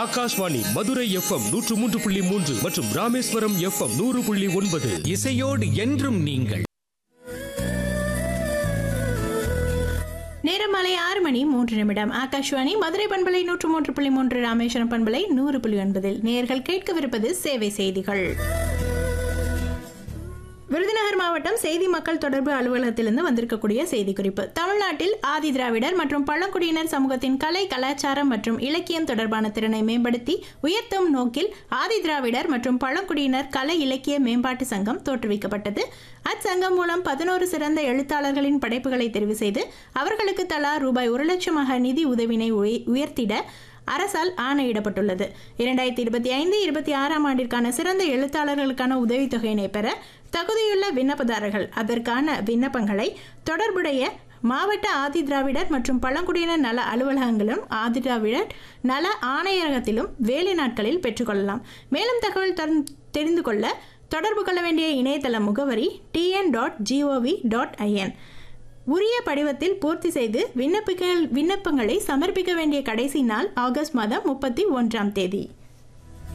Akashvani Madurai FM நூற்று மூன்று புள்ளி மூன்று மற்றும் ராமேஸ்வரம் எஃப்எம் நூறு புள்ளி ஒன்பது இசையோடு என்றும் நீங்கள் நேரம் மாலை ஆறு மணி மூன்று நிமிடம் ஆகாஷ்வாணி மதுரை பண்பலை நூற்று மூன்று புள்ளி மூன்று ராமேஸ்வரம் பண்பலை நூறு புள்ளி ஒன்பதில் நேர்கள் கேட்கவிருப்பது சேவை செய்திகள் விருதுநகர் மாவட்டம் செய்தி மக்கள் தொடர்பு அலுவலகத்திலிருந்து வந்திருக்கக்கூடிய செய்தி குறிப்பு தமிழ்நாட்டில் ஆதி திராவிடர் மற்றும் பழங்குடியினர் சமூகத்தின் கலை கலாச்சாரம் மற்றும் இலக்கியம் தொடர்பான திறனை மேம்படுத்தி உயர்த்தும் நோக்கில் ஆதி திராவிடர் மற்றும் பழங்குடியினர் கலை இலக்கிய மேம்பாட்டு சங்கம் தோற்றுவிக்கப்பட்டது அச்சங்கம் மூலம் பதினோரு சிறந்த எழுத்தாளர்களின் படைப்புகளை தெரிவு செய்து அவர்களுக்கு தலா ரூபாய் ஒரு லட்சமாக நிதி உதவினை உய- உயர்த்திட அரசால் ஆணையிடப்பட்டுள்ளது இரண்டாயிரத்தி இருபத்தி ஐந்து இருபத்தி ஆறாம் ஆண்டிற்கான சிறந்த எழுத்தாளர்களுக்கான உதவித்தொகையினை பெற தகுதியுள்ள விண்ணப்பதாரர்கள் அதற்கான விண்ணப்பங்களை தொடர்புடைய மாவட்ட ஆதி திராவிடர் மற்றும் பழங்குடியினர் நல அலுவலகங்களும் ஆதி திராவிடர் நல ஆணையரகத்திலும் வேலை நாட்களில் பெற்றுக்கொள்ளலாம் மேலும் தகவல் தரும் தெரிந்து கொள்ள தொடர்பு கொள்ள வேண்டிய இணையதள முகவரி TN dot GOV dot IN உரிய படிவத்தில் பூர்த்தி செய்து விண்ணப்பிக்க விண்ணப்பங்களை சமர்ப்பிக்க வேண்டிய கடைசி நாள் ஆகஸ்ட் மாதம் முப்பத்தி ஒன்றாம் தேதி